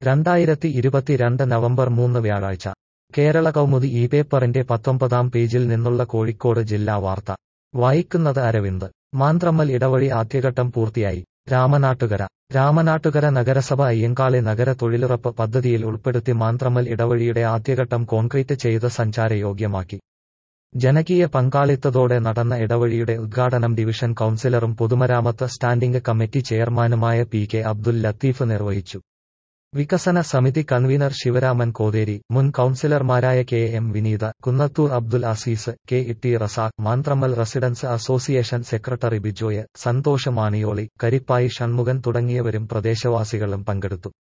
രണ്ടായിരത്തി ഇരുപത്തിരണ്ട് നവംബർ മൂന്ന് വ്യാഴാഴ്ച കേരള കൗമുദി ഈ പേപ്പറിന്റെ പത്തൊമ്പതാം പേജിൽ നിന്നുള്ള കോഴിക്കോട് ജില്ലാ വാർത്ത വായിക്കുന്നത് അരവിന്ദ് മാന്ത്രമ്മൽ ഇടവഴി ആദ്യഘട്ടം പൂർത്തിയായി രാമനാട്ടുകര രാമനാട്ടുകര നഗരസഭ അയ്യങ്കാളി നഗര തൊഴിലുറപ്പ് പദ്ധതിയിൽ ഉൾപ്പെടുത്തി മാന്ത്രമ്മൽ ഇടവഴിയുടെ ആദ്യഘട്ടം കോൺക്രീറ്റ് ചെയ്ത് സഞ്ചാരയോഗ്യമാക്കി ജനകീയ പങ്കാളിത്തത്തോടെ നടന്ന ഇടവഴിയുടെ ഉദ്ഘാടനം ഡിവിഷൻ കൌൺസിലറും പൊതുമരാമത്ത് സ്റ്റാൻഡിംഗ് കമ്മിറ്റി ചെയർമാനുമായ പി കെ അബ്ദുൽ ലത്തീഫ് നിർവഹിച്ചു വികസന സമിതി കൺവീനർ ശിവരാമൻ കോതേരി മുൻ കൌൺസിലർമാരായ K M Vineetha Kunnathur Abdul Azeez K Itti Razak Manthrammal residence association secretary Bijoy Santhosh Maniyoli Karippayi Shanmukhan തുടങ്ങിയവരും പ്രദേശവാസികളും പങ്കെടുത്തു